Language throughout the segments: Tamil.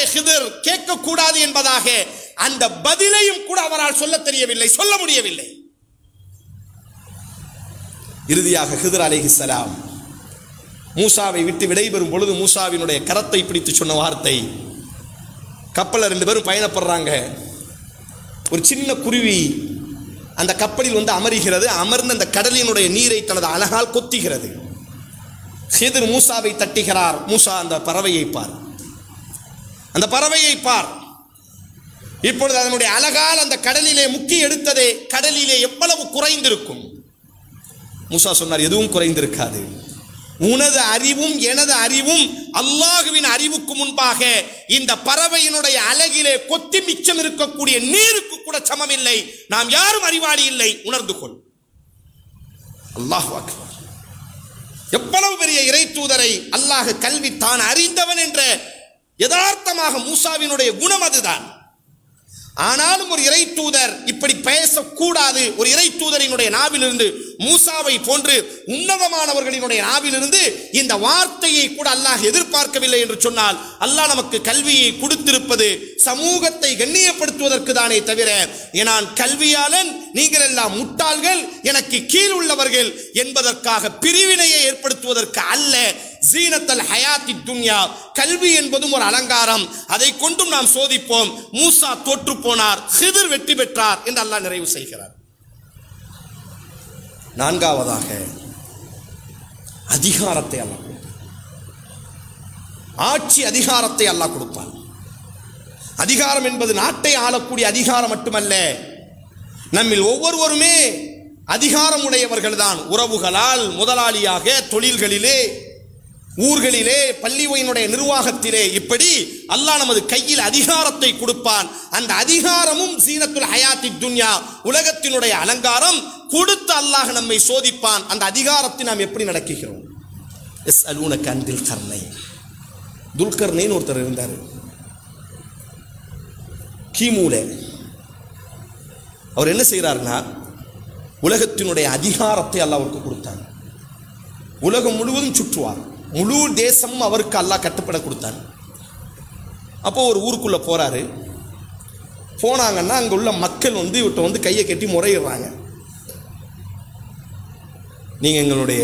ஹிதர் கேட்கக்கூடாது என்பதாக அந்த பதிலையும் கூட அவரால் சொல்ல தெரியவில்லை சொல்ல முடியவில்லை இறுதியாக ஹிதர் அலைஹிஸ்ஸலாம் மூசாவை விட்டு விடைபெறும் பொழுது மூசாவினுடைய கரத்தை பிடித்து சொன்ன வார்த்தை கப்பலில் ரெண்டு பேரும் பயணப்படுறாங்க ஒரு சின்ன குருவி அந்த கப்பலில் வந்து அமருகிறது அமர்ந்த அந்த கடலினுடைய நீரை தனது அழகால் கொத்துகிறது ஹிதர் மூசாவை தட்டுகிறார் மூசா அந்த பறவையை பார் அந்த பறவையை பார் இப்பொழுது அதனுடைய அழகால் அந்த கடலிலே முக்கி எடுத்ததே கடலிலே எவ்வளவு குறைந்திருக்கும் மூசா சொன்னார் எதுவும் குறைந்திருக்காது உனது அறிவும் எனது அறிவும் அல்லாஹுவின் அறிவுக்கு முன்பாக இந்த பறவையினுடைய அழகிலே கொத்தி மிச்சம் இருக்கக்கூடிய நீருக்கு கூட சமமில்லை நாம் யாரும் அறிவாளி இல்லை உணர்ந்து கொள் அல்லாஹ் அக்பர் எவ்வளவு பெரிய இறை தூதரை அல்லாஹ் கல்வி தான் அறிந்தவன் என்ற யதார்த்தமாக மூசாவினுடைய குணம் அதுதான் ஆனாலும் ஒரு இறை தூதர் இப்படி பேசக்கூடாது ஒரு இறை தூதரினுடைய நாவிலிருந்து மூசாவை போன்று உன்னதமானவர்களினுடைய நாவிலிருந்து இந்த வார்த்தையை கூட அல்லாஹ் எதிர்பார்க்கவில்லை என்று சொன்னால் அல்லாஹ் நமக்கு கல்வியை கொடுத்திருப்பது சமூகத்தை கண்ணியப்படுத்துவதற்கு தானே தவிர நான் கல்வியாளன் நீங்கள் எல்லாம் முட்டாள்கள் எனக்கு கீழ் உள்ளவர்கள் என்பதற்காக பிரிவினையை ஏற்படுத்துவதற்கு அல்ல ஜீனத்தல் ஹயாத்தி துன்யா கல்வி என்பதும் ஒரு அலங்காரம் அதை கொண்டும் நாம் சோதிப்போம் மூசா தோற்று போனார் ஹிதர் வெற்றி பெற்றார் என்று அல்லாஹ் நிறைவு செய்கிறார் நான்காவதாக அதிகாரத்தை அல்லாஹ் கொடுப்பான் ஆட்சி அதிகாரத்தை அல்லாஹ் கொடுப்பான் அதிகாரம் என்பது நாட்டை ஆளக்கூடிய அதிகாரம் மட்டுமல்ல நம்மில் ஒவ்வொருவருமே அதிகாரம் உடையவர்கள் தான் உறவுகளால் முதலாளியாக தொழில்களிலே ஊர்களிலே பள்ளிவையினுடைய நிர்வாகத்திலே இப்படி அல்லாஹ் நமது கையில் அதிகாரத்தை கொடுப்பான் அந்த அதிகாரமும் சீனத்துல் ஹயாத்தி துன்யா உலகத்தினுடைய அலங்காரம் கொடுத்து அல்லாஹ் நம்மை சோதிப்பான் அந்த அதிகாரத்தை நாம் எப்படி நடக்குகிறோம் எஸ் அலூன கந்தில் கர்ணை துல்கர்ணைன்னு ஒருத்தர் இருந்தார் கிமுல அவர் என்ன செய்கிறாருன்னா உலகத்தினுடைய அதிகாரத்தை அல்லாஹ் அவருக்கு கொடுத்தார் உலகம் முழுவதும் சுற்றுவார் முழு தேசம் அவருக்கு அல்லாஹ் கட்டுப்பட கொடுத்தார் அப்போ ஒரு ஊருக்குள்ள போறாரு போனாங்கன்னா அங்க உள்ள மக்கள் வந்து இவர்கிட்ட வந்து கையை கட்டி முறையிடுறாங்க நீங்க எங்களுடைய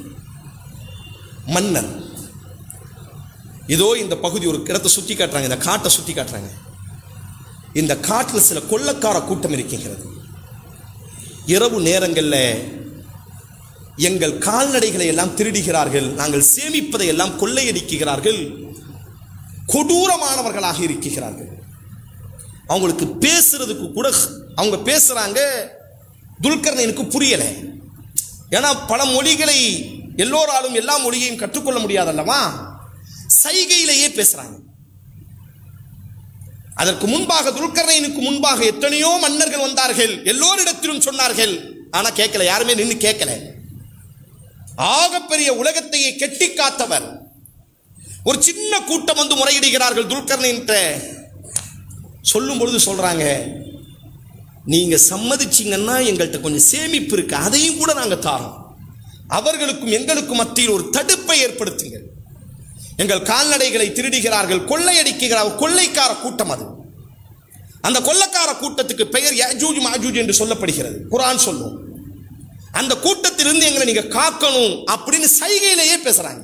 மன்னர் இதோ இந்த பகுதி ஒரு இடத்தை சுத்தி காட்டுறாங்க இந்த காட்டை சுத்தி காட்டுறாங்க இந்த காட்டில் சில கொள்ளக்கார கூட்டம் இருக்கின்றது இரவு நேரங்களில் எங்கள் கால்நடைகளை எல்லாம் திருடுகிறார்கள் நாங்கள் சேமிப்பதை எல்லாம் கொள்ளையடிக்கிறார்கள் கொடூரமானவர்களாக இருக்கிறார்கள் அவங்களுக்கு பேசுறதுக்கு கூட அவங்க பேசுறாங்க துல்கர்ணனுக்கு புரியல ஏன்னா பல மொழிகளை எல்லோராலும் எல்லா மொழியையும் கற்றுக்கொள்ள முடியாதல்லவா சைகையிலேயே பேசுறாங்க அதற்கு முன்பாக துல்கர்ணைனுக்கு முன்பாக எத்தனையோ மன்னர்கள் வந்தார்கள் எல்லோரிடத்திலும் சொன்னார்கள் ஆனா கேட்கல யாருமே நின்று கேட்கல ஆகப்பெரிய உலகத்தையே கெட்டி காத்தவர் ஒரு சின்ன கூட்டம் வந்து முறையிடுகிறார்கள் துல்கர்ணின்ற சொல்லும் பொழுது சொல்றாங்க நீங்க சம்மதிச்சீங்கன்னா எங்கள்கிட்ட கொஞ்சம் சேமிப்பு இருக்கு அதையும் கூட நாங்க தாரோம் அவர்களுக்கும் எங்களுக்கும் மத்தியில் ஒரு தடுப்பை ஏற்படுத்துங்கள் எங்கள் கால்நடைகளை திருடுகிறார்கள் கொள்ளையடிக்கிறார்கள் கொள்ளைக்கார கூட்டம் அது அந்த கொள்ளைக்கார கூட்டத்துக்கு பெயர் யஜூஜ் மாஜூஜ் என்று சொல்லப்படுகிறது குரான் சொல்லும் அந்த கூட்டத்திலிருந்து எங்களை நீங்க காக்கணும் அப்படின்னு சைகையிலேயே பேசுறாங்க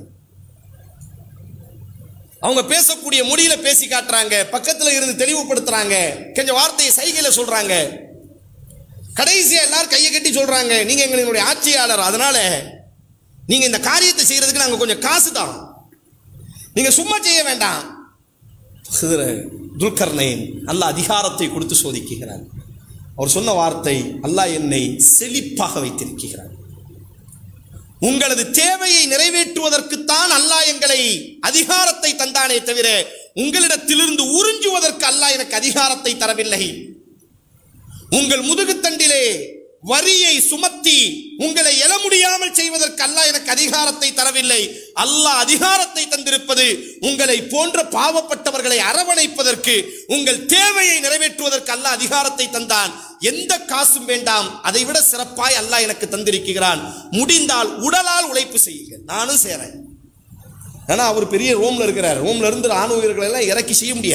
அவங்க பேசக்கூடிய மொழியில பேசி காட்டுறாங்க பக்கத்துல இருந்து தெளிவுபடுத்துறாங்க கொஞ்சம் வார்த்தையை சைகையில சொல்றாங்க கடைசியா எல்லாரும் கையை கட்டி சொல்றாங்க நீங்க எங்களுடைய ஆட்சியாளர் அதனால நீங்க இந்த காரியத்தை செய்யறதுக்கு நாங்க கொஞ்சம் காசு தான் நீங்க சும்மா செய்ய வேண்டாம் துல்கர்ணைன் அல்லாஹ் அதிகாரத்தை கொடுத்து சோதிக்கிறார் அவர் சொன்ன வார்த்தை அல்லாஹ் என்னை செழிப்பாக வைத்திருக்கிறார் உங்களது தேவையை நிறைவேற்றுவதற்குத்தான் அல்லாஹ் எங்களை அதிகாரத்தை தந்தானே தவிர உங்களிடத்திலிருந்து உறிஞ்சுவதற்கு அல்லாஹ் எனக்கு அதிகாரத்தை தரவில்லை உங்கள் முதுகுத்தண்டிலே வரியை சுமத்தி உங்களை எழ முடியாமல் செய்வதற்கு அல்லாஹ் எனக்கு அதிகாரத்தை தரவில்லை அல்லாஹ் அதிகாரத்தை தந்திருப்பது உங்களை போன்ற பாவப்பட்டவர்களை அரவணைப்பதற்கு உங்கள் தேவையை நிறைவேற்றுவதற்கு அல்லாஹ் அதிகாரத்தை தந்தான் எந்த காசும் வேண்டாம் அதை விட சிறப்பாய் அல்லாஹ் எனக்கு தந்திருக்கிறான் முடிந்தால் உடலால் உழைப்பு செய்யுங்கள் நானும் சேரேன் ஏன்னா அவர் பெரிய ரோம்ல இருக்கிறார் ரோம்ல இருந்து ராணுவ வீரர்களை எல்லாம் இறக்கி செய்ய முடியாது